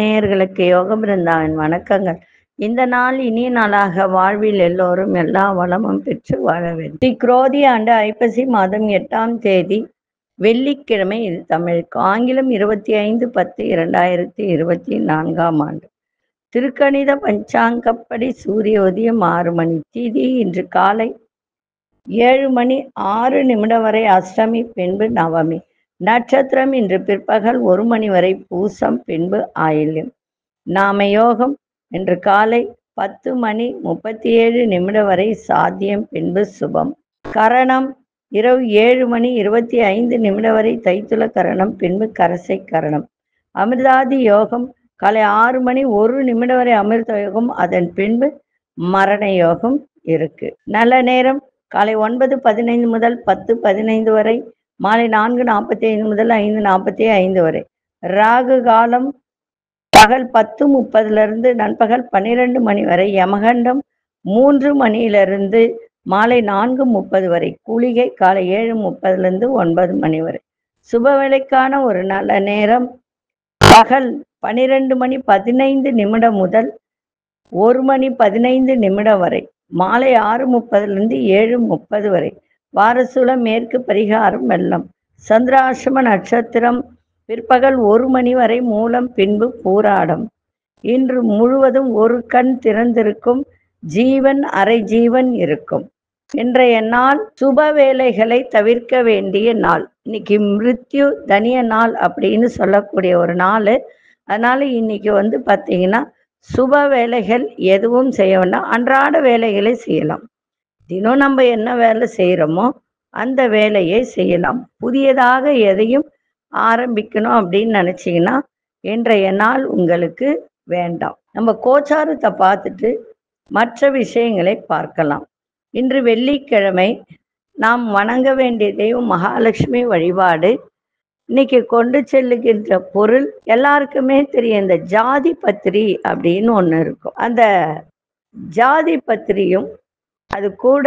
நேயர்களுக்கு யோக பிருந்தாவின் வணக்கங்கள் இந்த நாள் இனிய நாளாக வாழ்வில் எல்லோரும் எல்லா வளமும் பெற்று வாழ வேண்டும் ஸ்ரீ குரோதி ஆண்டு ஐப்பசி மாதம் எட்டாம் தேதி வெள்ளிக்கிழமை இது தமிழுக்கு ஆங்கிலம் இருபத்தி ஐந்து பத்து இரண்டாயிரத்தி இருபத்தி நான்காம் ஆண்டு திருக்கணித பஞ்சாங்கப்படி சூரிய உதயம் ஆறு மணி திதி இன்று காலை ஏழு மணி ஆறு நிமிடம் வரை அஷ்டமி பின்பு நவமி நட்சத்திரம் இன்று பிற்பகல் ஒரு மணி வரை பூசம் பின்பு ஆயில்யம் நாம யோகம் இன்று காலை பத்து மணி முப்பத்தி ஏழு நிமிடம் வரை சாத்தியம் பின்பு சுபம் கரணம் இரவு ஏழு மணி இருபத்தி ஐந்து நிமிடம் வரை தைத்துல கரணம் பின்பு கரசை கரணம் அமிர்தாதி யோகம் காலை ஆறு மணி ஒரு நிமிடம் வரை அமிர்த யோகம் அதன் பின்பு மரண யோகம் இருக்கு நல்ல நேரம் காலை ஒன்பது பதினைந்து முதல் பத்து பதினைந்து வரை மாலை நான்கு நாற்பத்தி ஐந்து முதல் ஐந்து நாற்பத்தி ஐந்து வரை ராகு காலம் பகல் பத்து முப்பதுலேருந்து நண்பகல் பன்னிரெண்டு மணி வரை யமகண்டம் மூன்று மணியிலிருந்து மாலை நான்கு முப்பது வரை கூலிகை காலை ஏழு முப்பதுலேருந்து ஒன்பது மணி வரை சுப வேளைக்கான ஒரு நல்ல நேரம் பகல் பன்னிரெண்டு மணி பதினைந்து நிமிடம் முதல் ஒரு மணி பதினைந்து நிமிடம் வரை மாலை ஆறு முப்பதுலேருந்து ஏழு முப்பது வரை வாரசூலம் மேற்கு பரிகாரம் வெள்ளம் சந்திராசிரம நட்சத்திரம் பிற்பகல் ஒரு மணி வரை மூலம் பின்பு பூராடம் இன்று முழுவதும் ஒரு கண் திறந்திருக்கும் ஜீவன் அரை ஜீவன் இருக்கும் இன்றைய நாள் சுப வேலைகளை தவிர்க்க வேண்டிய நாள் இன்னைக்கு மிருத்யு தனிய நாள் அப்படின்னு சொல்லக்கூடிய ஒரு நாள் அதனால இன்னைக்கு வந்து பார்த்தீங்கன்னா சுப வேலைகள் எதுவும் செய்ய வேண்டாம் அன்றாட வேலைகளை செய்யலாம் தினம் நம்ம என்ன வேலை செய்கிறோமோ அந்த வேலையை செய்யலாம் புதியதாக எதையும் ஆரம்பிக்கணும் அப்படின்னு நினச்சிங்கன்னா இன்றைய நாள் உங்களுக்கு வேண்டாம் நம்ம கோச்சாரத்தை பார்த்துட்டு மற்ற விஷயங்களை பார்க்கலாம் இன்று வெள்ளிக்கிழமை நாம் வணங்க வேண்டிய தெய்வம் மகாலட்சுமி வழிபாடு இன்னைக்கு கொண்டு செல்லுகின்ற பொருள் எல்லாருக்குமே தெரியும் இந்த ஜாதி பத்திரி அப்படின்னு ஒன்று இருக்கும் அந்த ஜாதி பத்திரியும் அது கூட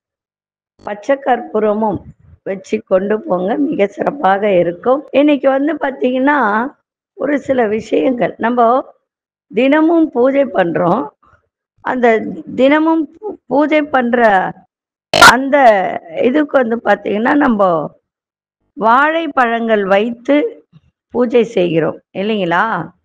பச்சை கற்பூரமும் வச்சு கொண்டு போங்க மிக சிறப்பாக இருக்கும் இன்னைக்கு வந்து பார்த்தீங்கன்னா ஒரு சில விஷயங்கள் நம்ம தினமும் பூஜை பண்ணுறோம் அந்த தினமும் பூ- பூஜை பண்ணுற அந்த இதுக்கு வந்து பார்த்தீங்கன்னா நம்ம வாழைப்பழங்கள் வைத்து பூஜை செய்கிறோம் இல்லைங்களா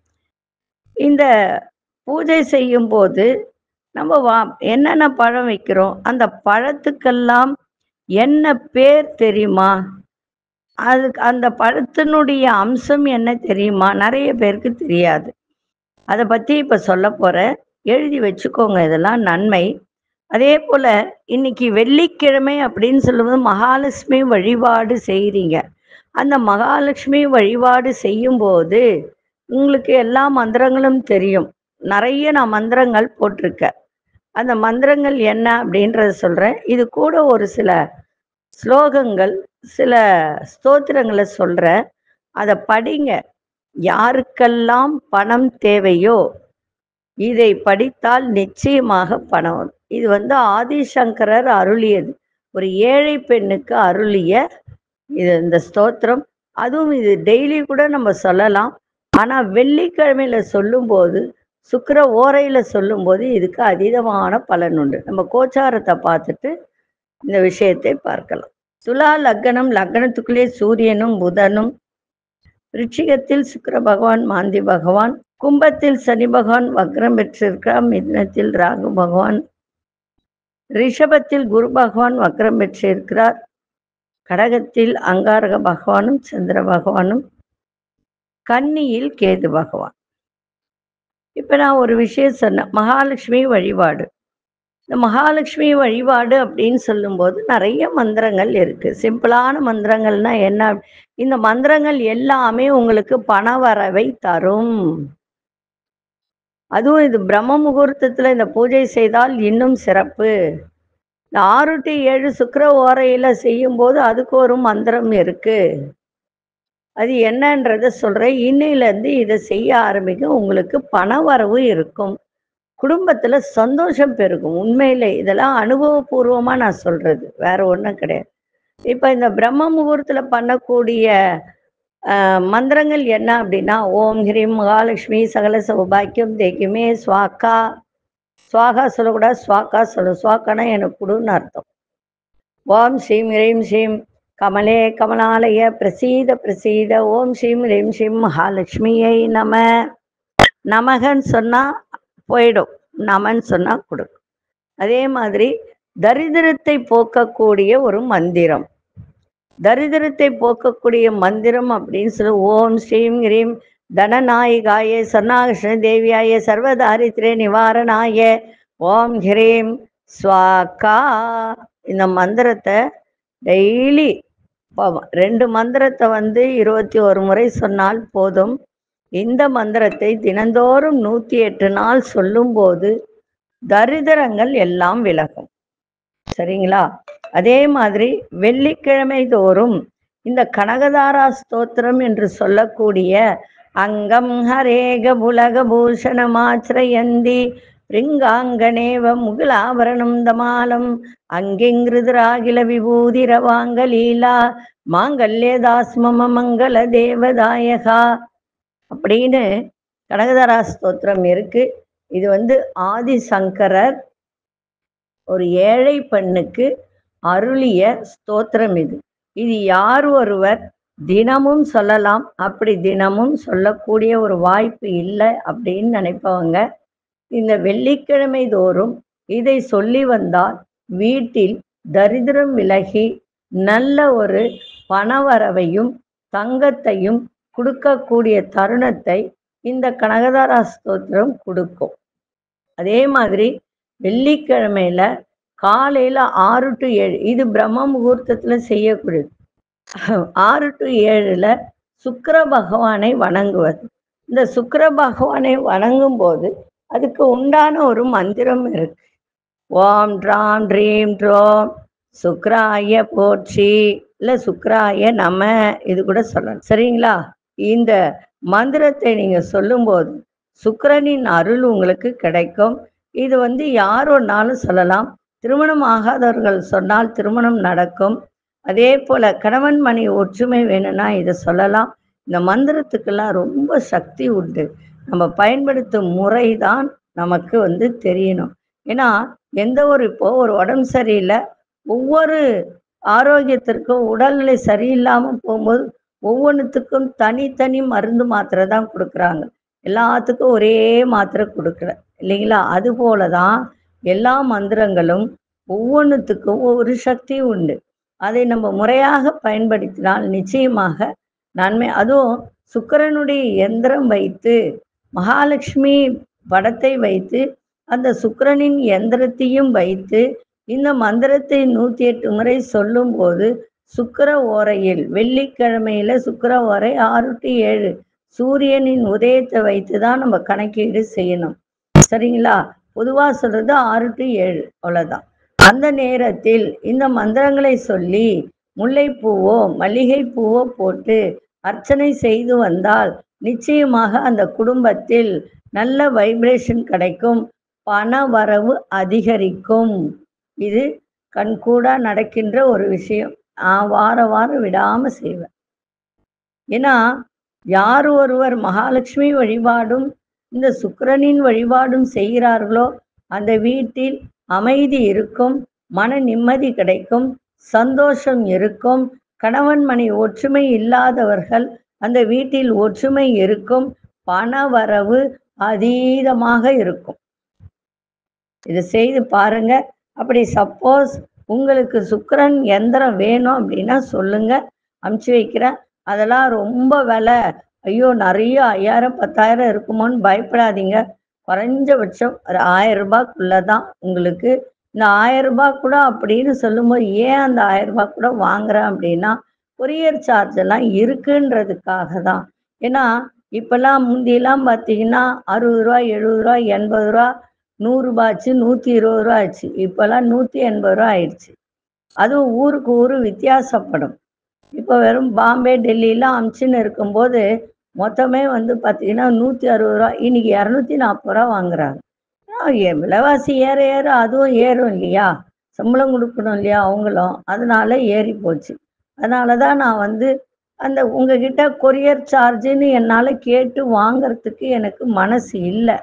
இந்த பூஜை செய்யும் போது நம்ம வா என்னென்ன பழம் வைக்கிறோம் அந்த பழத்துக்கெல்லாம் என்ன பேர் தெரியுமா அதுக்கு அந்த பழத்தினுடைய அம்சம் என்ன தெரியுமா நிறைய பேருக்கு தெரியாது அதை பற்றி இப்போ சொல்ல போகிறேன் எழுதி வச்சுக்கோங்க இதெல்லாம் நன்மை அதே போல் இன்னைக்கு வெள்ளிக்கிழமை அப்படின்னு சொல்லும்போது மகாலட்சுமி வழிபாடு செய்கிறீங்க அந்த மகாலட்சுமி வழிபாடு செய்யும்போது உங்களுக்கு எல்லா மந்திரங்களும் தெரியும் நிறைய நான் மந்திரங்கள் போட்டிருக்கேன் அந்த மந்திரங்கள் என்ன அப்படின்றத சொல்கிறேன் இது கூட ஒரு சில ஸ்லோகங்கள் சில ஸ்தோத்திரங்களை சொல்கிறேன் அதை படிங்க யாருக்கெல்லாம் பணம் தேவையோ இதை படித்தால் நிச்சயமாக பணம் வரும் இது வந்து ஆதிசங்கரர் அருளியது ஒரு ஏழை பெண்ணுக்கு அருளிய இது இந்த ஸ்தோத்திரம் அதுவும் இது டெய்லி கூட நம்ம சொல்லலாம் ஆனால் வெள்ளிக்கிழமையில சொல்லும்போது சுக்கிர ஓரையில் சொல்லும்போது இதுக்கு அதீதமான பலன் உண்டு நம்ம கோச்சாரத்தை பார்த்துட்டு இந்த விஷயத்தை பார்க்கலாம் துலா லக்னம் லக்னத்துக்குள்ளே சூரியனும் புதனும் ரிச்சிகத்தில் சுக்கிர பகவான் மாந்தி பகவான் கும்பத்தில் சனி பகவான் வக்ரம் பெற்றிருக்கிறார் மிதுனத்தில் ராகு பகவான் ரிஷபத்தில் குரு பகவான் வக்ரம் பெற்றிருக்கிறார் கடகத்தில் அங்காரக பகவானும் சந்திர பகவானும் கன்னியில் கேது பகவான் இப்ப நான் ஒரு விஷயம் சொன்னேன் மகாலட்சுமி வழிபாடு இந்த மகாலட்சுமி வழிபாடு அப்படின்னு சொல்லும்போது நிறைய மந்திரங்கள் இருக்கு சிம்பிளான மந்திரங்கள்னா என்ன இந்த மந்திரங்கள் எல்லாமே உங்களுக்கு பண வரவை தரும் அதுவும் இது பிரம்ம முகூர்த்தத்துல இந்த பூஜை செய்தால் இன்னும் சிறப்பு இந்த ஆறு டு ஏழு சுக்கிர ஓரையில செய்யும்போது அதுக்கு ஒரு மந்திரம் இருக்கு அது என்னன்றத சொல்றேன் இன்னையில இருந்து இதை செய்ய ஆரம்பிக்க உங்களுக்கு பண வரவு இருக்கும் குடும்பத்துல சந்தோஷம் பெருகும் உண்மையில இதெல்லாம் அனுபவபூர்வமா நான் சொல்றது வேற ஒண்ணும் கிடையாது இப்ப இந்த பிரம்ம முகூர்த்தத்துல பண்ணக்கூடிய ஆஹ் மந்திரங்கள் என்ன அப்படின்னா ஓம் ஹ்ரீம் மகாலட்சுமி சகல சௌபாக்கியம் தேக்கியமே ஸ்வாக்கா ஸ்வாகா சொல்லக்கூடாது ஸ்வாக்கா சொல்லு ஸ்வாக்கானா எனக்கு கொடுன்னு அர்த்தம் ஓம் ஸ்ரீம் ஹ்ரீம் ஸ்ரீம் கமலே கமலாலய பிரசீத பிரசீத ஓம் ஸ்ரீம் ஹ்ரீம் ஸ்ரீம் மகாலட்சுமியை நம நமகன்னு சொன்னா போயிடும் நமன்னு சொன்னா கொடுக்கும் அதே மாதிரி தரித்திரத்தை போக்கக்கூடிய ஒரு மந்திரம் தரித்திரத்தை போக்கக்கூடிய மந்திரம் அப்படின்னு சொல்லி ஓம் ஸ்ரீம் ஹ்ரீம் தனநாயகாய சர்ணாகிருஷ்ண தேவியாய சர்வதாரித்ரே நிவாரணாய ஓம் ஹ்ரீம் ஸ்வாக்கா இந்த மந்திரத்தை டெய்லி ரெண்டு மந்திரத்தை வந்து இருபத்தி ஒரு முறை சொன்னால் போதும் இந்த மந்திரத்தை தினந்தோறும் நூற்றி எட்டு நாள் சொல்லும்போது தரித்திரங்கள் எல்லாம் விலகும் சரிங்களா அதே மாதிரி வெள்ளிக்கிழமை தோறும் இந்த கனகதாரா ஸ்தோத்திரம் என்று சொல்லக்கூடிய அங்கம் ஹரேக புலக பூஷணமாச்சிரயந்தி ரிங்காங்கனேவ முகுலாபரணம் தமாலம் அங்கிங்கிருதிராகில விபூதிரவாங்க லீலா மாங்கல்யதாஸ்மம மங்கள தேவதாயகா அப்படின்னு கனகதாரா ஸ்தோத்திரம் இருக்கு இது வந்து ஆதிசங்கரர் ஒரு ஏழை பெண்ணுக்கு அருளிய ஸ்தோத்திரம் இது இது யார் ஒருவர் தினமும் சொல்லலாம் அப்படி தினமும் சொல்லக்கூடிய ஒரு வாய்ப்பு இல்லை அப்படின்னு நினைப்பவங்க இந்த வெள்ளிக்கிழமை தோறும் இதை சொல்லி வந்தால் வீட்டில் தரித்திரம் விலகி நல்ல ஒரு பணவரவையும் தங்கத்தையும் கொடுக்கக்கூடிய தருணத்தை இந்த கனகதாரா ஸ்தோத்திரம் கொடுக்கும் அதே மாதிரி வெள்ளிக்கிழமையில காலையில ஆறு டு ஏழு இது பிரம்ம முகூர்த்தத்துல செய்யக்கூடியது ஆறு டு ஏழுல சுக்கிர பகவானை வணங்குவது இந்த சுக்கிர பகவானை வணங்கும் போது அதுக்கு உண்டான ஒரு மந்திரம் இருக்கு ஓம் ட்ராம் ட்ரீம் ட்ரோம் சுக்ராய போற்றி இல்ல சுக்ராய நம இது கூட சொல்லலாம் சரிங்களா இந்த மந்திரத்தை நீங்க சொல்லும்போது சுக்கிரனின் அருள் உங்களுக்கு கிடைக்கும் இது வந்து யார் ஒன்னாலும் சொல்லலாம் திருமணம் ஆகாதவர்கள் சொன்னால் திருமணம் நடக்கும் அதே போல கணவன் மணி ஒற்றுமை வேணும்னா இதை சொல்லலாம் இந்த மந்திரத்துக்கெல்லாம் ரொம்ப சக்தி உண்டு நம்ம பயன்படுத்தும் முறை தான் நமக்கு வந்து தெரியணும் ஏன்னா எந்த ஒரு இப்போ ஒரு உடம்பு சரியில்லை ஒவ்வொரு ஆரோக்கியத்திற்கும் உடல்நிலை சரியில்லாமல் போகும்போது ஒவ்வொன்றுத்துக்கும் தனித்தனி மருந்து மாத்திரை தான் கொடுக்குறாங்க எல்லாத்துக்கும் ஒரே மாத்திரை கொடுக்கல இல்லைங்களா அது போல தான் எல்லா மந்திரங்களும் ஒவ்வொன்றுத்துக்கும் ஒவ்வொரு சக்தி உண்டு அதை நம்ம முறையாக பயன்படுத்தினால் நிச்சயமாக நன்மை அதுவும் சுக்கிரனுடைய எந்திரம் வைத்து மகாலட்சுமி படத்தை வைத்து அந்த சுக்கிரனின் எந்திரத்தையும் வைத்து இந்த மந்திரத்தை நூற்றி எட்டு முறை சொல்லும்போது சுக்கிர ஓரையில் வெள்ளிக்கிழமையில சுக்கிர ஓரை ஆறு டு ஏழு சூரியனின் உதயத்தை வைத்து தான் நம்ம கணக்கீடு செய்யணும் சரிங்களா பொதுவா சொல்றது ஆறு டு ஏழு அவ்வளவுதான் அந்த நேரத்தில் இந்த மந்திரங்களை சொல்லி முல்லைப்பூவோ மல்லிகை பூவோ போட்டு அர்ச்சனை செய்து வந்தால் நிச்சயமாக அந்த குடும்பத்தில் நல்ல வைப்ரேஷன் கிடைக்கும் பண வரவு அதிகரிக்கும் இது கண்கூடா நடக்கின்ற ஒரு விஷயம் நான் வார வாரம் விடாம செய்வேன் ஏன்னா யார் ஒருவர் மகாலட்சுமி வழிபாடும் இந்த சுக்கிரனின் வழிபாடும் செய்கிறார்களோ அந்த வீட்டில் அமைதி இருக்கும் மன நிம்மதி கிடைக்கும் சந்தோஷம் இருக்கும் கணவன் மனை ஒற்றுமை இல்லாதவர்கள் அந்த வீட்டில் ஒற்றுமை இருக்கும் பண வரவு அதீதமாக இருக்கும் இதை செய்து பாருங்க அப்படி சப்போஸ் உங்களுக்கு சுக்கிரன் எந்திரம் வேணும் அப்படின்னா சொல்லுங்க அமுச்சு வைக்கிறேன் அதெல்லாம் ரொம்ப விலை ஐயோ நிறைய ஐயாயிரம் பத்தாயிரம் இருக்குமோன்னு பயப்படாதீங்க குறைஞ்சபட்சம் ஒரு ஆயிரம் ரூபாய்க்குள்ள தான் உங்களுக்கு இந்த ஆயிரம் ரூபாய் கூட அப்படின்னு சொல்லும்போது ஏன் அந்த ஆயிரம் ரூபாய் கூட வாங்குறேன் அப்படின்னா கொரியர் சார்ஜ் எல்லாம் இருக்குன்றதுக்காக தான் ஏன்னா இப்பெல்லாம் முந்தியெல்லாம் பார்த்தீங்கன்னா அறுபது ரூபா எழுபது ரூபா எண்பது ரூபா நூறுரூபா ஆச்சு நூற்றி இருபது ரூபா ஆச்சு இப்போல்லாம் நூற்றி எண்பது ரூபா ஆயிடுச்சு அதுவும் ஊருக்கு ஊர் வித்தியாசப்படும் இப்போ வெறும் பாம்பே டெல்லிலாம் அமிச்சுன்னு இருக்கும்போது மொத்தமே வந்து பார்த்தீங்கன்னா நூற்றி அறுபது ரூபா இன்னைக்கு இரநூத்தி நாற்பது ரூபா வாங்குறாங்க ஆ, ஏ- விலைவாசி ஏற ஏற அதுவும் ஏறும் இல்லையா சம்பளம் கொடுக்கணும் இல்லையா அவங்களும் அதனால ஏறி போச்சு அதனால தான் நான் வந்து அந்த உங்ககிட்ட கொரியர் சார்ஜுன்னு என்னால் கேட்டு வாங்கறதுக்கு எனக்கு மனசு இல்லை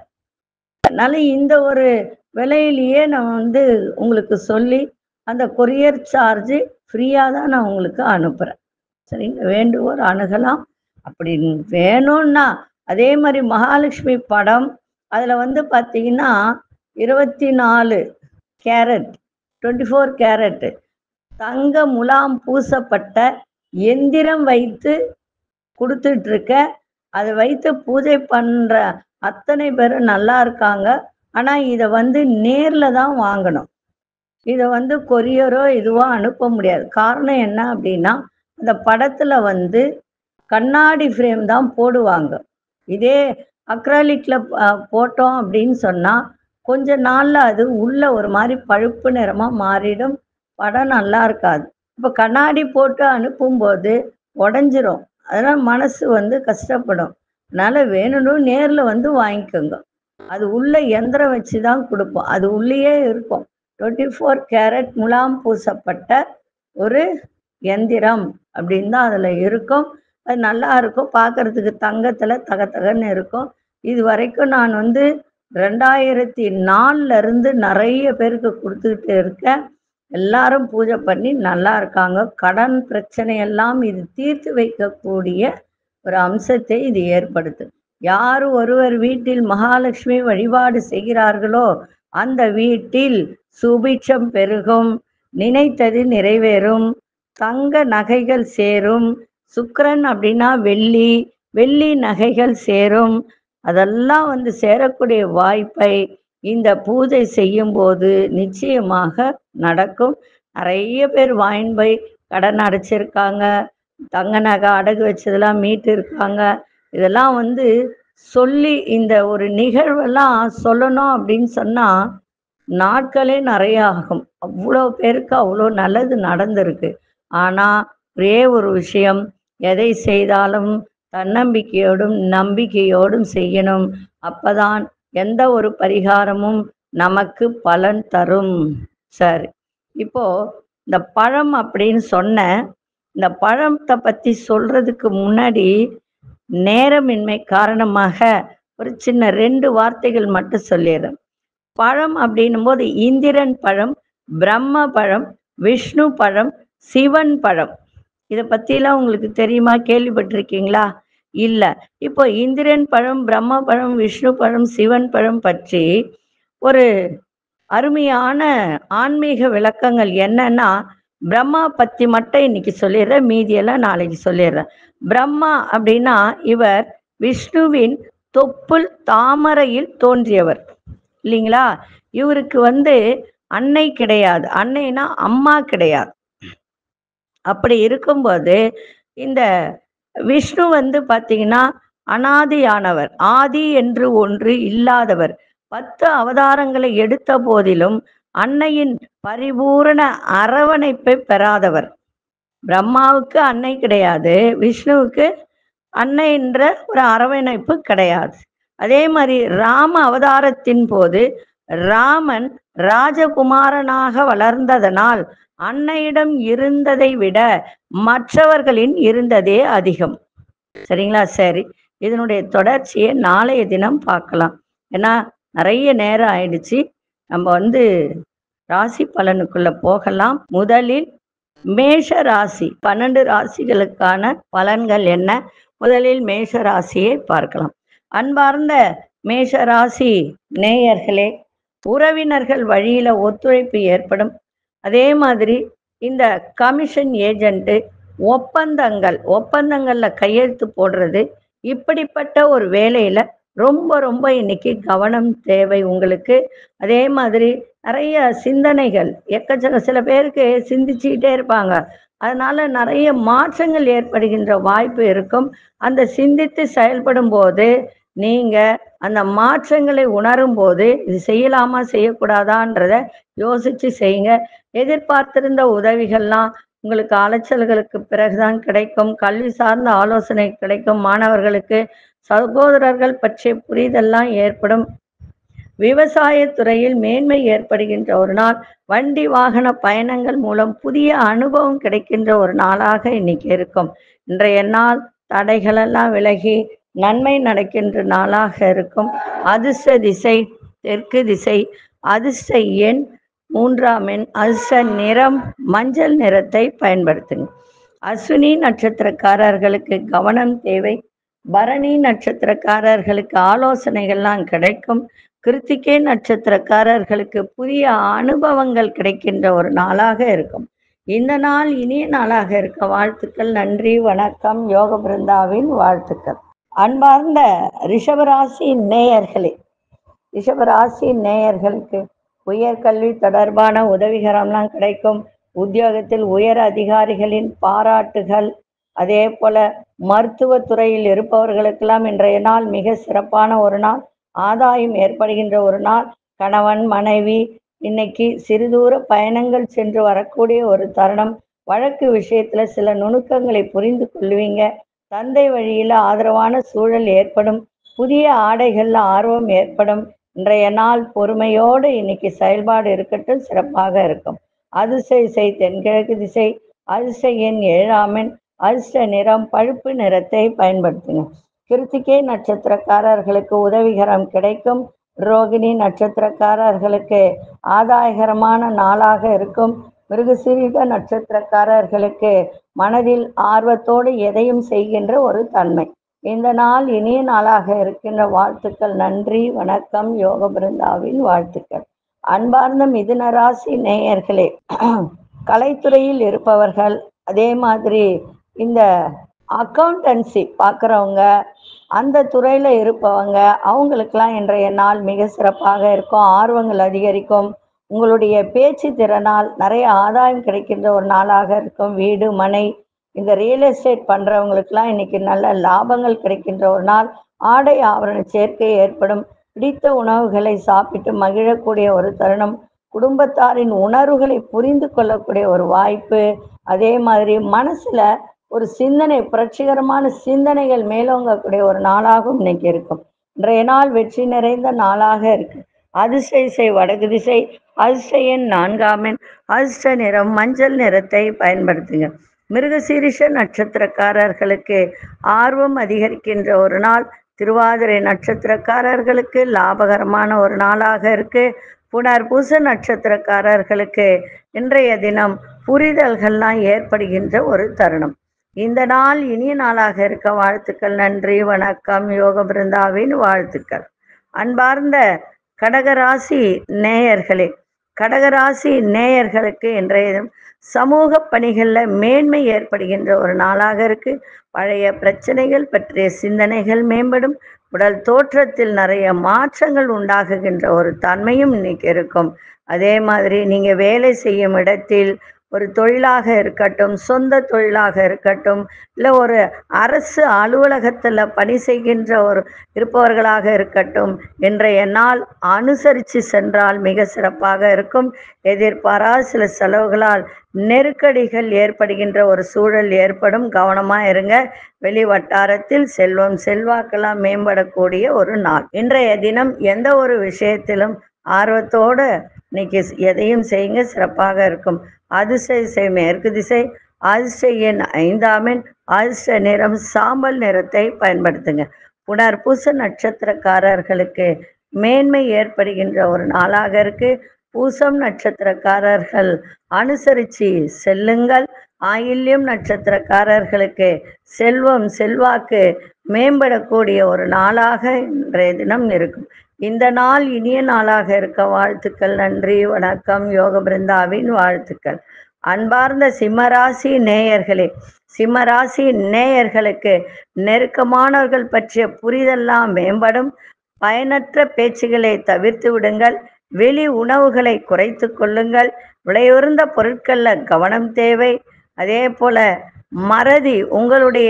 அதனால இந்த ஒரு விலையிலேயே நான் வந்து உங்களுக்கு சொல்லி அந்த கொரியர் சார்ஜ் ஃப்ரீயாக தான் நான் உங்களுக்கு அனுப்புகிறேன் சரிங்க வேண்டுவோர் அணுகலாம் அப்படி வேணும்னா அதே மாதிரி மகாலட்சுமி படம் அதில் வந்து பார்த்தீங்கன்னா இருபத்தி நாலு கேரட் டுவெண்ட்டி ஃபோர் கேரட்டு தங்க முலாம் பூசப்பட்ட எந்திரம் வைத்து கொடுத்துட்டு இருக்க அதை வைத்து பூஜை பண்ணுற அத்தனை பேரும் நல்லா இருக்காங்க ஆனால் இதை வந்து நேரில் தான் வாங்கணும் இதை வந்து கொரியரோ இதுவோ அனுப்ப முடியாது காரணம் என்ன அப்படின்னா அந்த படத்தில் வந்து கண்ணாடி ஃப்ரேம் தான் போடுவாங்க இதே அக்ராலிக்கில் போட்டோம் அப்படின்னு சொன்னால் கொஞ்ச நாளில் அது உள்ள ஒரு மாதிரி பழுப்பு நிறமாக மாறிடும் படம் நல்லா இருக்காது இப்போ கண்ணாடி போட்டு அனுப்பும்போது உடஞ்சிரும் அதனால் மனசு வந்து கஷ்டப்படும் அதனால் வேணும்னு நேரில் வந்து வாங்கிக்கோங்க அது உள்ள எந்திரம் வச்சு தான் கொடுப்போம் அது உள்ளேயே இருக்கும் டுவெண்ட்டி ஃபோர் கேரட் முலாம் பூசப்பட்ட ஒரு எந்திரம் அப்படின்னு தான் அதில் இருக்கும் அது நல்லா இருக்கும் பார்க்கறதுக்கு தங்கத்தில் தகத்தகன்னு இருக்கும் இது வரைக்கும் நான் வந்து ரெண்டாயிரத்தி நாலுல இருந்து நிறைய பேருக்கு கொடுத்துக்கிட்டு இருக்கேன் எல்லாரும் பூஜை பண்ணி நல்லா இருக்காங்க கடன் பிரச்சனை எல்லாம் இது தீர்த்து வைக்கக்கூடிய ஒரு அம்சத்தை இது ஏற்படுத்து யார் ஒருவர் வீட்டில் மகாலட்சுமி வழிபாடு செய்கிறார்களோ அந்த வீட்டில் சுபிட்சம் பெருகும் நினைத்தது நிறைவேறும் தங்க நகைகள் சேரும் சுக்கிரன் அப்படின்னா வெள்ளி வெள்ளி நகைகள் சேரும் அதெல்லாம் வந்து சேரக்கூடிய வாய்ப்பை இந்த பூஜை செய்யும் போது நிச்சயமாக நடக்கும் நிறைய பேர் வாங்கி போய் கடன் அடைச்சிருக்காங்க தங்க நகை அடகு வச்சதெல்லாம் மீட்டு இருக்காங்க இதெல்லாம் வந்து சொல்லி இந்த ஒரு நிகழ்வெல்லாம் சொல்லணும் அப்படின்னு சொன்னால் நாட்களே நிறைய ஆகும் அவ்வளோ பேருக்கு அவ்வளோ நல்லது நடந்திருக்கு ஆனால் ஒரே ஒரு விஷயம் எதை செய்தாலும் தன்னம்பிக்கையோடும் நம்பிக்கையோடும் செய்யணும் அப்பதான் எந்த ஒரு பரிகாரமும் நமக்கு பலன் தரும் சரி இப்போ இந்த பழம் அப்படின்னு சொன்ன இந்த பழத்தை பற்றி சொல்றதுக்கு முன்னாடி நேரமின்மை காரணமாக ஒரு சின்ன ரெண்டு வார்த்தைகள் மட்டும் சொல்லிடுறேன் பழம் அப்படின்னும் போது இந்திரன் பழம் பிரம்ம பழம் விஷ்ணு பழம் சிவன் பழம் இதை பற்றிலாம் உங்களுக்கு தெரியுமா கேள்விப்பட்டிருக்கீங்களா இல்லை இப்போ இந்திரன் பழம் பிரம்ம பழம் விஷ்ணு பழம் சிவன் பழம் பற்றி ஒரு அருமையான ஆன்மீக விளக்கங்கள் என்னன்னா பிரம்மா பத்தி மட்டும் இன்னைக்கு சொல்லிடுறேன் மீதியெல்லாம் நாளைக்கு சொல்லிடுறேன் பிரம்மா அப்படின்னா இவர் விஷ்ணுவின் தொப்புள் தாமரையில் தோன்றியவர் இல்லைங்களா இவருக்கு வந்து அன்னை கிடையாது அன்னைனா அம்மா கிடையாது அப்படி இருக்கும்போது இந்த விஷ்ணு வந்து பார்த்தீங்கன்னா அனாதியானவர் ஆதி என்று ஒன்று இல்லாதவர் பத்து அவதாரங்களை எடுத்த போதிலும் அன்னையின் பரிபூரண அரவணைப்பை பெறாதவர் பிரம்மாவுக்கு அன்னை கிடையாது விஷ்ணுவுக்கு அன்னை என்ற ஒரு அரவணைப்பு கிடையாது அதே மாதிரி ராம அவதாரத்தின் போது ராமன் ராஜகுமாரனாக வளர்ந்ததனால் அன்னையிடம் இருந்ததை விட மற்றவர்களின் இருந்ததே அதிகம் சரிங்களா சரி இதனுடைய தொடர்ச்சியை நாளைய தினம் பார்க்கலாம் ஏன்னா நிறைய நேரம் ஆயிடுச்சு நம்ம வந்து ராசி பலனுக்குள்ள போகலாம் முதலில் மேஷ ராசி பன்னெண்டு ராசிகளுக்கான பலன்கள் என்ன முதலில் மேஷ ராசியை பார்க்கலாம் அன்பார்ந்த மேஷ ராசி நேயர்களே உறவினர்கள் வழியில ஒத்துழைப்பு ஏற்படும் அதே மாதிரி இந்த கமிஷன் ஏஜென்ட்டு ஒப்பந்தங்கள் ஒப்பந்தங்கள்ல கையெழுத்து போடுறது இப்படிப்பட்ட ஒரு வேலையில ரொம்ப ரொம்ப இன்னைக்கு கவனம் தேவை உங்களுக்கு அதே மாதிரி நிறைய சிந்தனைகள் எக்கச்சக்க சில பேருக்கு சிந்திச்சுக்கிட்டே இருப்பாங்க அதனால நிறைய மாற்றங்கள் ஏற்படுகின்ற வாய்ப்பு இருக்கும் அந்த சிந்தித்து செயல்படும் போது நீங்க அந்த மாற்றங்களை உணரும் போது இது செய்யலாமா செய்யக்கூடாதான்றத யோசிச்சு செய்யுங்க எதிர்பார்த்திருந்த உதவிகள்லாம் உங்களுக்கு அலைச்சல்களுக்கு பிறகுதான் கிடைக்கும் கல்வி சார்ந்த ஆலோசனை கிடைக்கும் மாணவர்களுக்கு சகோதரர்கள் பற்றிய புரிதெல்லாம் ஏற்படும் விவசாயத் துறையில் மேன்மை ஏற்படுகின்ற ஒரு நாள் வண்டி வாகன பயணங்கள் மூலம் புதிய அனுபவம் கிடைக்கின்ற ஒரு நாளாக இன்னைக்கு இருக்கும் இன்றைய நாள் தடைகளெல்லாம் விலகி நன்மை நடக்கின்ற நாளாக இருக்கும் அதிர்ஷ்ட திசை தெற்கு திசை அதிர்ஷ்ட எண் மூன்றாம் எண் அதிர்ஷ்ட நிறம் மஞ்சள் நிறத்தை பயன்படுத்துங்க அஸ்வினி நட்சத்திரக்காரர்களுக்கு கவனம் தேவை பரணி நட்சத்திரக்காரர்களுக்கு ஆலோசனைகள்லாம் கிடைக்கும் கிருத்திகை நட்சத்திரக்காரர்களுக்கு புதிய அனுபவங்கள் கிடைக்கின்ற ஒரு நாளாக இருக்கும் இந்த நாள் இனிய நாளாக இருக்க வாழ்த்துக்கள் நன்றி வணக்கம் யோக பிருந்தாவின் வாழ்த்துக்கள் அன்பார்ந்த ரிஷபராசி நேயர்களே ரிஷபராசி நேயர்களுக்கு உயர்கல்வி தொடர்பான உதவிகரம்லாம் கிடைக்கும் உத்தியோகத்தில் உயர் அதிகாரிகளின் பாராட்டுகள் அதே போல மருத்துவத்துறையில் இருப்பவர்களுக்கெல்லாம் இன்றைய நாள் மிக சிறப்பான ஒரு நாள் ஆதாயம் ஏற்படுகின்ற ஒரு நாள் கணவன் மனைவி இன்னைக்கு சிறுதூர பயணங்கள் சென்று வரக்கூடிய ஒரு தருணம் வழக்கு விஷயத்துல சில நுணுக்கங்களை புரிந்து கொள்வீங்க தந்தை வழியில ஆதரவான சூழல் ஏற்படும் புதிய ஆடைகள்ல ஆர்வம் ஏற்படும் இன்றைய நாள் பொறுமையோடு இன்னைக்கு செயல்பாடு இருக்கட்டும் சிறப்பாக இருக்கும் அதிர்ஷ்ட இசை தென்கிழக்கு திசை அதிர்ஷ்ட எண் ஏழாம் எண் அதிர்ஷ்ட நிறம் பழுப்பு நிறத்தை பயன்படுத்துங்க கிருத்திகை நட்சத்திரக்காரர்களுக்கு உதவிகரம் கிடைக்கும் ரோகிணி நட்சத்திரக்காரர்களுக்கு ஆதாயகரமான நாளாக இருக்கும் மிருகசீரிட நட்சத்திரக்காரர்களுக்கு மனதில் ஆர்வத்தோடு எதையும் செய்கின்ற ஒரு தன்மை இந்த நாள் இனிய நாளாக இருக்கின்ற வாழ்த்துக்கள் நன்றி வணக்கம் யோக பிருந்தாவின் வாழ்த்துக்கள் அன்பார்ந்த மிதுன ராசி நேயர்களே கலைத்துறையில் இருப்பவர்கள் அதே மாதிரி இந்த அக்கௌண்டன்சி பார்க்குறவங்க அந்த துறையில் இருப்பவங்க அவங்களுக்கெல்லாம் இன்றைய நாள் மிக சிறப்பாக இருக்கும் ஆர்வங்கள் அதிகரிக்கும் உங்களுடைய பேச்சு திறனால் நிறைய ஆதாயம் கிடைக்கின்ற ஒரு நாளாக இருக்கும் வீடு மனை இந்த ரியல் எஸ்டேட் பண்ணுறவங்களுக்கெல்லாம் இன்னைக்கு நல்ல லாபங்கள் கிடைக்கின்ற ஒரு நாள் ஆடை ஆவரண சேர்க்கை ஏற்படும் பிடித்த உணவுகளை சாப்பிட்டு மகிழக்கூடிய ஒரு தருணம் குடும்பத்தாரின் உணர்வுகளை புரிந்து கொள்ளக்கூடிய ஒரு வாய்ப்பு அதே மாதிரி மனசுல ஒரு சிந்தனை புரட்சிகரமான சிந்தனைகள் மேலோங்கக்கூடிய ஒரு நாளாகவும் இன்னைக்கு இருக்கும் இன்றைய நாள் வெற்றி நிறைந்த நாளாக இருக்கு அதிர்ஷ்ட இசை வடக்கு திசை அதிர்ஷ்ட எண் நான்காம் எண் அதிர்ஷ்ட நிறம் மஞ்சள் நிறத்தை பயன்படுத்துங்க மிருகசீரிஷ நட்சத்திரக்காரர்களுக்கு ஆர்வம் அதிகரிக்கின்ற ஒரு நாள் திருவாதிரை நட்சத்திரக்காரர்களுக்கு லாபகரமான ஒரு நாளாக இருக்கு புனர் பூச நட்சத்திரக்காரர்களுக்கு இன்றைய தினம் புரிதல்கள்லாம் ஏற்படுகின்ற ஒரு தருணம் இந்த நாள் இனிய நாளாக இருக்க வாழ்த்துக்கள் நன்றி வணக்கம் யோக பிருந்தாவின் வாழ்த்துக்கள் அன்பார்ந்த கடகராசி நேயர்களே கடகராசி நேயர்களுக்கு இன்றைய தினம் சமூக பணிகளில் மேன்மை ஏற்படுகின்ற ஒரு நாளாக இருக்கு பழைய பிரச்சனைகள் பற்றிய சிந்தனைகள் மேம்படும் உடல் தோற்றத்தில் நிறைய மாற்றங்கள் உண்டாகுகின்ற ஒரு தன்மையும் இன்னைக்கு இருக்கும் அதே மாதிரி நீங்க வேலை செய்யும் இடத்தில் ஒரு தொழிலாக இருக்கட்டும் சொந்த தொழிலாக இருக்கட்டும் இல்லை ஒரு அரசு அலுவலகத்தில் பணி செய்கின்ற ஒரு இருப்பவர்களாக இருக்கட்டும் இன்றைய நாள் அனுசரித்து சென்றால் மிக சிறப்பாக இருக்கும் எதிர்பாராத சில செலவுகளால் நெருக்கடிகள் ஏற்படுகின்ற ஒரு சூழல் ஏற்படும் கவனமாக இருங்க வெளி வட்டாரத்தில் செல்வம் செல்வாக்கெல்லாம் மேம்படக்கூடிய ஒரு நாள் இன்றைய தினம் எந்த ஒரு விஷயத்திலும் ஆர்வத்தோடு இன்னைக்கு எதையும் செய்யுங்க சிறப்பாக இருக்கும் அதிர்ஷ்ட திசை மேற்கு திசை அதிர்ஷ்ட எண் ஐந்தாம் எண் அதிர்ஷ்ட நிறம் சாம்பல் நிறத்தை பயன்படுத்துங்க புனர்பூச நட்சத்திரக்காரர்களுக்கு மேன்மை ஏற்படுகின்ற ஒரு நாளாக இருக்கு பூசம் நட்சத்திரக்காரர்கள் அனுசரித்து செல்லுங்கள் ஆயில்யம் நட்சத்திரக்காரர்களுக்கு செல்வம் செல்வாக்கு மேம்படக்கூடிய ஒரு நாளாக இன்றைய தினம் இருக்கும் இந்த நாள் இனிய நாளாக இருக்க வாழ்த்துக்கள் நன்றி வணக்கம் யோக பிருந்தாவின் வாழ்த்துக்கள் அன்பார்ந்த சிம்மராசி நேயர்களே சிம்மராசி நேயர்களுக்கு நெருக்கமானவர்கள் பற்றிய புரிதெல்லாம் மேம்படும் பயனற்ற பேச்சுகளை தவிர்த்து விடுங்கள் வெளி உணவுகளை குறைத்து கொள்ளுங்கள் விலையுறந்த பொருட்களில் கவனம் தேவை அதே போல மறதி உங்களுடைய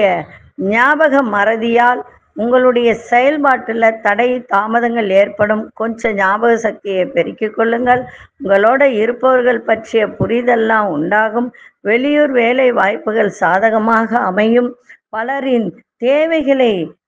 ஞாபக மறதியால் உங்களுடைய செயல்பாட்டில் தடை தாமதங்கள் ஏற்படும் கொஞ்சம் ஞாபக சக்தியை பெருக்கிக் கொள்ளுங்கள் உங்களோட இருப்பவர்கள் பற்றிய புரிதெல்லாம் உண்டாகும் வெளியூர் வேலை வாய்ப்புகள் சாதகமாக அமையும் பலரின் தேவைகளை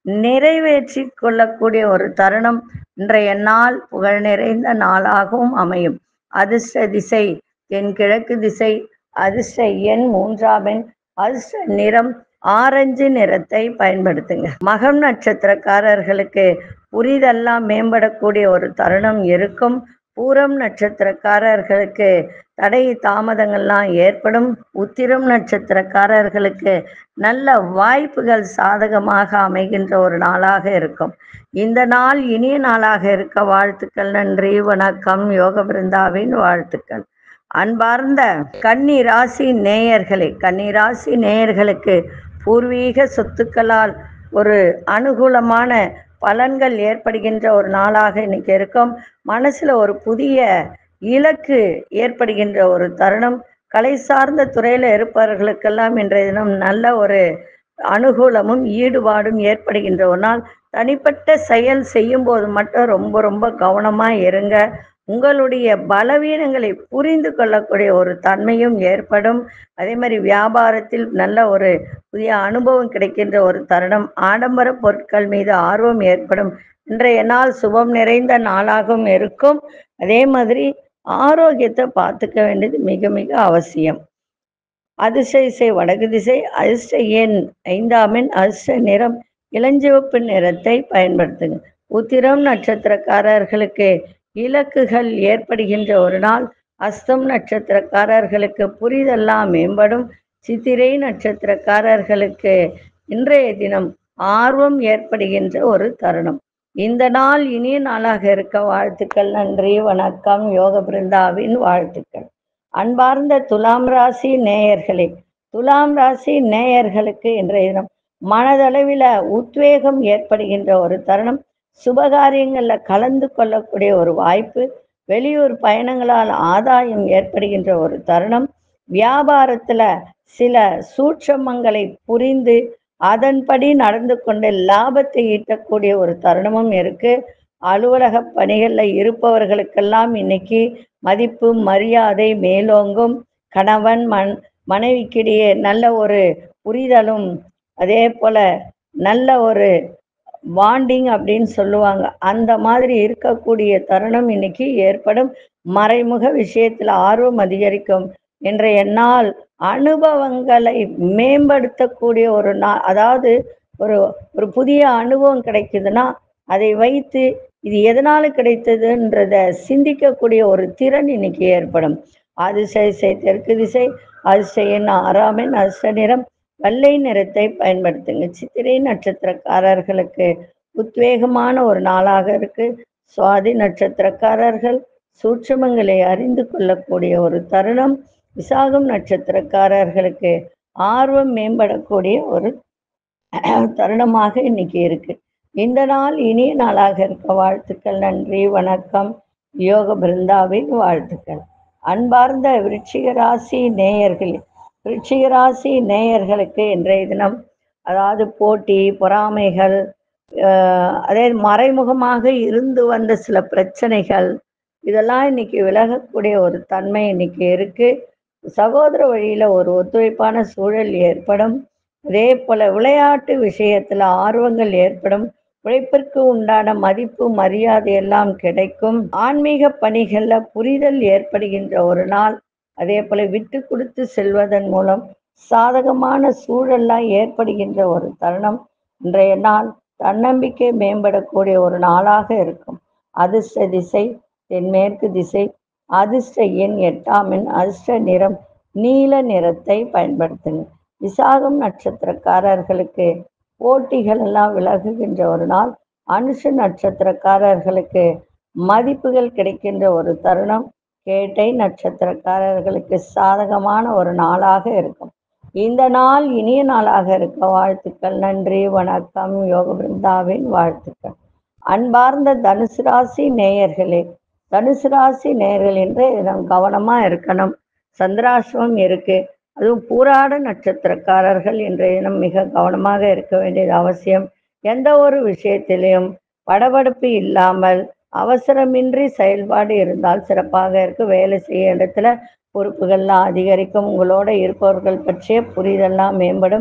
நிறைவேற்றி கொள்ளக்கூடிய ஒரு தருணம் இன்றைய நாள் புகழ் நிறைந்த நாளாகவும் அமையும் அதிர்ஷ்ட திசை தென்கிழக்கு திசை அதிர்ஷ்ட எண் மூன்றாம் எண் அதிர்ஷ்ட நிறம் ஆரஞ்சு நிறத்தை பயன்படுத்துங்க மகம் நட்சத்திரக்காரர்களுக்கு புரிதெல்லாம் மேம்படக்கூடிய ஒரு தருணம் இருக்கும் பூரம் நட்சத்திரக்காரர்களுக்கு தடை தாமதங்கள்லாம் ஏற்படும் உத்திரம் நட்சத்திரக்காரர்களுக்கு நல்ல வாய்ப்புகள் சாதகமாக அமைகின்ற ஒரு நாளாக இருக்கும் இந்த நாள் இனிய நாளாக இருக்க வாழ்த்துக்கள் நன்றி வணக்கம் யோக பிருந்தாவின் வாழ்த்துக்கள் அன்பார்ந்த கன்னி ராசி நேயர்களே கன்னி ராசி நேயர்களுக்கு பூர்வீக சொத்துக்களால் ஒரு அனுகூலமான பலன்கள் ஏற்படுகின்ற ஒரு நாளாக இன்னைக்கு இருக்கும் மனசுல ஒரு புதிய இலக்கு ஏற்படுகின்ற ஒரு தருணம் கலை சார்ந்த துறையில இருப்பவர்களுக்கெல்லாம் இன்றைய தினம் நல்ல ஒரு அனுகூலமும் ஈடுபாடும் ஏற்படுகின்ற ஒரு நாள் தனிப்பட்ட செயல் செய்யும் போது மட்டும் ரொம்ப ரொம்ப கவனமா இருங்க உங்களுடைய பலவீனங்களை புரிந்து கொள்ளக்கூடிய ஒரு தன்மையும் ஏற்படும் அதே மாதிரி வியாபாரத்தில் நல்ல ஒரு புதிய அனுபவம் கிடைக்கின்ற ஒரு தருணம் ஆடம்பர பொருட்கள் மீது ஆர்வம் ஏற்படும் இன்றைய நாள் சுபம் நிறைந்த நாளாகவும் இருக்கும் அதே மாதிரி ஆரோக்கியத்தை பார்த்துக்க வேண்டியது மிக மிக அவசியம் அதிர்ஷ்ட திசை வடக்கு திசை அதிர்ஷ்ட எண் ஐந்தாம் எண் அதிர்ஷ்ட நிறம் இளஞ்சிவப்பு நிறத்தை பயன்படுத்துங்க உத்திரம் நட்சத்திரக்காரர்களுக்கு இலக்குகள் ஏற்படுகின்ற ஒரு நாள் அஸ்தம் நட்சத்திரக்காரர்களுக்கு புரிதெல்லாம் மேம்படும் சித்திரை நட்சத்திரக்காரர்களுக்கு இன்றைய தினம் ஆர்வம் ஏற்படுகின்ற ஒரு தருணம் இந்த நாள் இனிய நாளாக இருக்க வாழ்த்துக்கள் நன்றி வணக்கம் யோக பிருந்தாவின் வாழ்த்துக்கள் அன்பார்ந்த துலாம் ராசி நேயர்களே துலாம் ராசி நேயர்களுக்கு இன்றைய தினம் மனதளவில் உத்வேகம் ஏற்படுகின்ற ஒரு தருணம் சுபகாரியங்களில் கலந்து கொள்ளக்கூடிய ஒரு வாய்ப்பு வெளியூர் பயணங்களால் ஆதாயம் ஏற்படுகின்ற ஒரு தருணம் வியாபாரத்துல சில சூட்சமங்களை புரிந்து அதன்படி நடந்து கொண்டு லாபத்தை ஈட்டக்கூடிய ஒரு தருணமும் இருக்கு அலுவலக பணிகள்ல இருப்பவர்களுக்கெல்லாம் இன்னைக்கு மதிப்பு மரியாதை மேலோங்கும் கணவன் மண் மனைவிக்கிடையே நல்ல ஒரு புரிதலும் அதே போல நல்ல ஒரு பாண்டிங் அப்படின்னு சொல்லுவாங்க அந்த மாதிரி இருக்கக்கூடிய தருணம் இன்னைக்கு ஏற்படும் மறைமுக விஷயத்துல ஆர்வம் அதிகரிக்கும் இன்றைய நாள் அனுபவங்களை மேம்படுத்தக்கூடிய ஒரு நாள் அதாவது ஒரு ஒரு புதிய அனுபவம் கிடைக்குதுன்னா அதை வைத்து இது எதனால கிடைத்ததுன்றத சிந்திக்கக்கூடிய ஒரு திறன் இன்னைக்கு ஏற்படும் அதிசய திசை தெற்கு திசை அதிசயன் ஆறாமன் அதிர்ஷ்ட நிறம் வெள்ளை நிறத்தை பயன்படுத்துங்க சித்திரை நட்சத்திரக்காரர்களுக்கு உத்வேகமான ஒரு நாளாக இருக்கு சுவாதி நட்சத்திரக்காரர்கள் சூட்சமங்களை அறிந்து கொள்ளக்கூடிய ஒரு தருணம் விசாகம் நட்சத்திரக்காரர்களுக்கு ஆர்வம் மேம்படக்கூடிய ஒரு தருணமாக இன்னைக்கு இருக்கு இந்த நாள் இனிய நாளாக இருக்க வாழ்த்துக்கள் நன்றி வணக்கம் யோக பிருந்தாவின் வாழ்த்துக்கள் அன்பார்ந்த விருச்சிக ராசி நேயர்களே விருச்சிக ராசி நேயர்களுக்கு இன்றைய தினம் அதாவது போட்டி பொறாமைகள் ஆஹ் அதே மறைமுகமாக இருந்து வந்த சில பிரச்சனைகள் இதெல்லாம் இன்னைக்கு விலகக்கூடிய ஒரு தன்மை இன்னைக்கு இருக்கு சகோதர வழியில ஒரு ஒத்துழைப்பான சூழல் ஏற்படும் அதே போல விளையாட்டு விஷயத்துல ஆர்வங்கள் ஏற்படும் உழைப்பிற்கு உண்டான மதிப்பு மரியாதை எல்லாம் கிடைக்கும் ஆன்மீக பணிகள்ல புரிதல் ஏற்படுகின்ற ஒரு நாள் அதே போல விட்டு கொடுத்து செல்வதன் மூலம் சாதகமான சூழல்லாம் ஏற்படுகின்ற ஒரு தருணம் இன்றைய நாள் தன்னம்பிக்கை மேம்படக்கூடிய ஒரு நாளாக இருக்கும் அதிர்ஷ்ட திசை தென்மேற்கு திசை அதிர்ஷ்ட எண் எட்டாம் எண் அதிர்ஷ்ட நிறம் நீல நிறத்தை பயன்படுத்துங்க விசாகம் நட்சத்திரக்காரர்களுக்கு போட்டிகள் எல்லாம் விலகுகின்ற ஒரு நாள் அனுஷ நட்சத்திரக்காரர்களுக்கு மதிப்புகள் கிடைக்கின்ற ஒரு தருணம் கேட்டை நட்சத்திரக்காரர்களுக்கு சாதகமான ஒரு நாளாக இருக்கும் இந்த நாள் இனிய நாளாக இருக்க வாழ்த்துக்கள் நன்றி வணக்கம் யோக பிருந்தாவின் வாழ்த்துக்கள் அன்பார்ந்த தனுசு ராசி நேயர்களே தனுசு ராசி நேயர்கள் என்று நாம் கவனமா இருக்கணும் சந்திராசிரமம் இருக்கு அதுவும் பூராட நட்சத்திரக்காரர்கள் இன்றைய தினம் மிக கவனமாக இருக்க வேண்டியது அவசியம் எந்த ஒரு விஷயத்திலையும் படபடப்பு இல்லாமல் அவசரமின்றி செயல்பாடு இருந்தால் சிறப்பாக இருக்கு வேலை செய்ய இடத்துல பொறுப்புகள்லாம் அதிகரிக்கும் உங்களோட இருப்பவர்கள் பற்றிய புரிதெல்லாம் மேம்படும்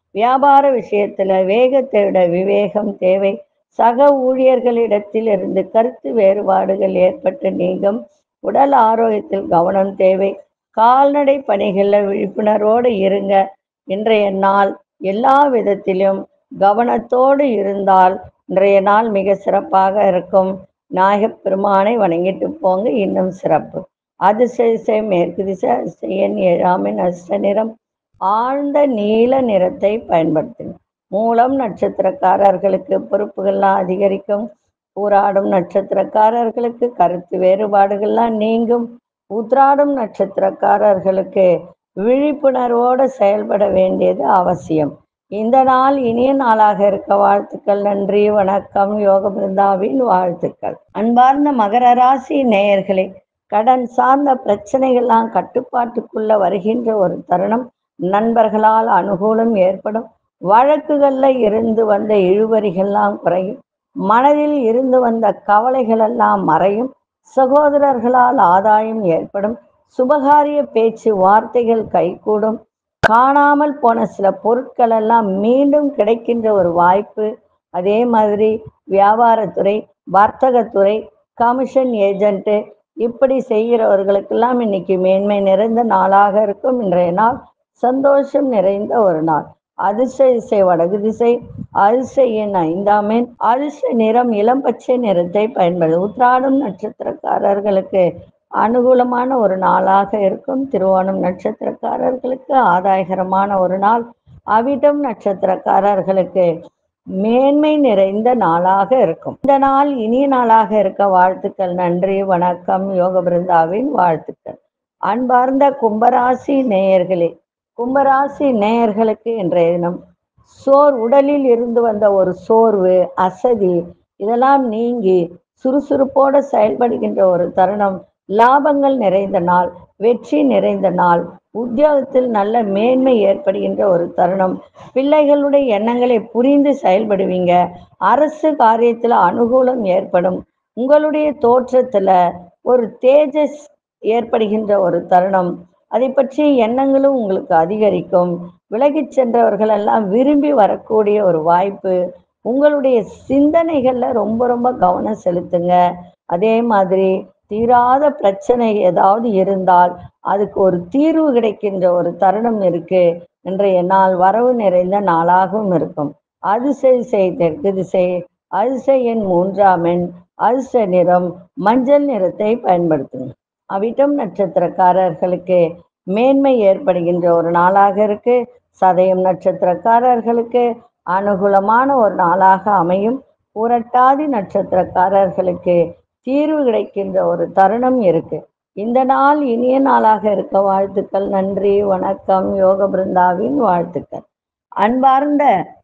வியாபார விஷயத்துல வேகத்தை விட விவேகம் தேவை சக ஊழியர்களிடத்தில் இருந்து கருத்து வேறுபாடுகள் ஏற்பட்டு நீங்கும் உடல் ஆரோக்கியத்தில் கவனம் தேவை கால்நடை பணிகளில் விழிப்புணர்வோடு இருங்க இன்றைய நாள் எல்லா விதத்திலும் கவனத்தோடு இருந்தால் இன்றைய நாள் மிக சிறப்பாக இருக்கும் நாயகப் பெருமானை வணங்கிட்டு போங்க இன்னும் சிறப்பு அதிசய மேற்கு திசை அதிசயன் ஏழாமின் அஷ்ட நிறம் ஆழ்ந்த நீல நிறத்தை பயன்படுத்துங்க மூலம் நட்சத்திரக்காரர்களுக்கு பொறுப்புகள்லாம் அதிகரிக்கும் பூராடும் நட்சத்திரக்காரர்களுக்கு கருத்து வேறுபாடுகள்லாம் நீங்கும் உத்ராடும் நட்சத்திரக்காரர்களுக்கு விழிப்புணர்வோடு செயல்பட வேண்டியது அவசியம் இந்த நாள் இனிய நாளாக இருக்க வாழ்த்துக்கள் நன்றி வணக்கம் யோக பிருந்தாவின் வாழ்த்துக்கள் அன்பார்ந்த மகர ராசி நேயர்களே கடன் சார்ந்த பிரச்சனைகள்லாம் கட்டுப்பாட்டுக்குள்ள வருகின்ற ஒரு தருணம் நண்பர்களால் அனுகூலம் ஏற்படும் வழக்குகள்ல இருந்து வந்த இழுவறிகள்லாம் குறையும் மனதில் இருந்து வந்த கவலைகள் எல்லாம் மறையும் சகோதரர்களால் ஆதாயம் ஏற்படும் சுபகாரிய பேச்சு வார்த்தைகள் கைகூடும் காணாமல் போன சில பொருட்கள் எல்லாம் மீண்டும் கிடைக்கின்ற ஒரு வாய்ப்பு அதே மாதிரி வியாபாரத்துறை வர்த்தகத்துறை கமிஷன் ஏஜென்ட்டு இப்படி செய்கிறவர்களுக்கெல்லாம் இன்னைக்கு மேன்மை நிறைந்த நாளாக இருக்கும் இன்றைய நாள் சந்தோஷம் நிறைந்த ஒரு நாள் அதிர்ஷ்ட திசை வடகு திசை அதிர்ஷ்ட எண் ஐந்தாம் எண் அதிர்ஷ்ட நிறம் இளம் பச்சை நிறத்தை பயன்படு உத்ராடம் நட்சத்திரக்காரர்களுக்கு அனுகூலமான ஒரு நாளாக இருக்கும் திருவோணம் நட்சத்திரக்காரர்களுக்கு ஆதாயகரமான ஒரு நாள் அவிட்டம் நட்சத்திரக்காரர்களுக்கு மேன்மை நிறைந்த நாளாக இருக்கும் இந்த நாள் இனிய நாளாக இருக்க வாழ்த்துக்கள் நன்றி வணக்கம் யோக பிருந்தாவின் வாழ்த்துக்கள் அன்பார்ந்த கும்பராசி நேயர்களே கும்பராசி நேயர்களுக்கு இன்றைய தினம் சோர் உடலில் இருந்து வந்த ஒரு சோர்வு அசதி இதெல்லாம் நீங்கி சுறுசுறுப்போட செயல்படுகின்ற ஒரு தருணம் லாபங்கள் நிறைந்த நாள் வெற்றி நிறைந்த நாள் உத்தியோகத்தில் நல்ல மேன்மை ஏற்படுகின்ற ஒரு தருணம் பிள்ளைகளுடைய எண்ணங்களை புரிந்து செயல்படுவீங்க அரசு காரியத்தில் அனுகூலம் ஏற்படும் உங்களுடைய தோற்றத்துல ஒரு தேஜஸ் ஏற்படுகின்ற ஒரு தருணம் அதை பற்றிய எண்ணங்களும் உங்களுக்கு அதிகரிக்கும் விலகிச் சென்றவர்கள் எல்லாம் விரும்பி வரக்கூடிய ஒரு வாய்ப்பு உங்களுடைய சிந்தனைகள்ல ரொம்ப ரொம்ப கவனம் செலுத்துங்க அதே மாதிரி தீராத பிரச்சனை ஏதாவது இருந்தால் அதுக்கு ஒரு தீர்வு கிடைக்கின்ற ஒரு தருணம் இருக்கு இன்றைய நாள் வரவு நிறைந்த நாளாகவும் இருக்கும் அதிசய திசை தெற்கு திசை அதிசய எண் மூன்றாம் எண் அதிர்ஷ்ட நிறம் மஞ்சள் நிறத்தை பயன்படுத்துங்க அவிட்டம் நட்சத்திரக்காரர்களுக்கு மேன்மை ஏற்படுகின்ற ஒரு நாளாக இருக்கு சதயம் நட்சத்திரக்காரர்களுக்கு அனுகூலமான ஒரு நாளாக அமையும் புரட்டாதி நட்சத்திரக்காரர்களுக்கு தீர்வு கிடைக்கின்ற ஒரு தருணம் இருக்கு இந்த நாள் இனிய நாளாக இருக்க வாழ்த்துக்கள் நன்றி வணக்கம் யோக பிருந்தாவின் வாழ்த்துக்கள் அன்பார்ந்த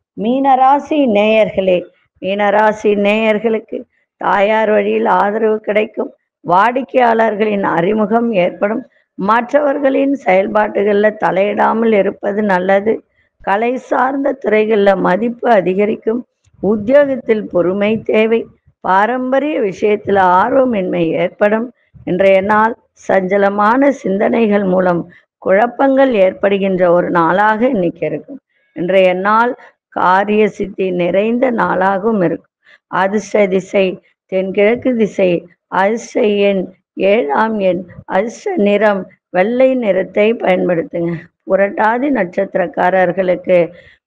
மீனராசி நேயர்களே மீனராசி நேயர்களுக்கு தாயார் வழியில் ஆதரவு கிடைக்கும் வாடிக்கையாளர்களின் அறிமுகம் ஏற்படும் மற்றவர்களின் செயல்பாட்டுகளில் தலையிடாமல் இருப்பது நல்லது கலை சார்ந்த துறைகளில் மதிப்பு அதிகரிக்கும் உத்தியோகத்தில் பொறுமை தேவை பாரம்பரிய விஷயத்தில் ஆர்வமின்மை ஏற்படும் இன்றைய நாள் சஞ்சலமான சிந்தனைகள் மூலம் குழப்பங்கள் ஏற்படுகின்ற ஒரு நாளாக இன்னைக்கு இருக்கும் இன்றைய நாள் காரிய சித்தி நிறைந்த நாளாகவும் இருக்கும் அதிர்ஷ்ட திசை தென்கிழக்கு திசை அதிர்ஷ்ட எண் ஏழாம் எண் அதிர்ஷ்ட நிறம் வெள்ளை நிறத்தை பயன்படுத்துங்க புரட்டாதி நட்சத்திரக்காரர்களுக்கு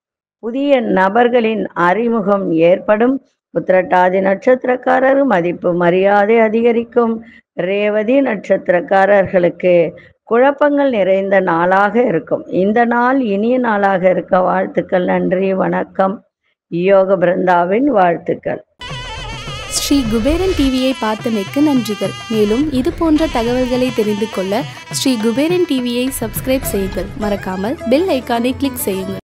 புதிய நபர்களின் அறிமுகம் ஏற்படும் உத்திரட்டாதி நட்சத்திரக்காரர் மதிப்பு மரியாதை அதிகரிக்கும் ரேவதி நட்சத்திரக்காரர்களுக்கு குழப்பங்கள் நிறைந்த நாளாக இருக்கும் இந்த நாள் இனிய நாளாக இருக்க வாழ்த்துக்கள் நன்றி வணக்கம் யோக பிருந்தாவின் வாழ்த்துக்கள் ஸ்ரீ குபேரன் டிவியை பார்த்தமைக்கு நன்றிகள் மேலும் இது போன்ற தகவல்களை தெரிந்து கொள்ள ஸ்ரீ குபேரன் டிவியை சப்ஸ்கிரைப் செய்யுங்கள் மறக்காமல் பெல் ஐக்கானை கிளிக் செய்யுங்கள்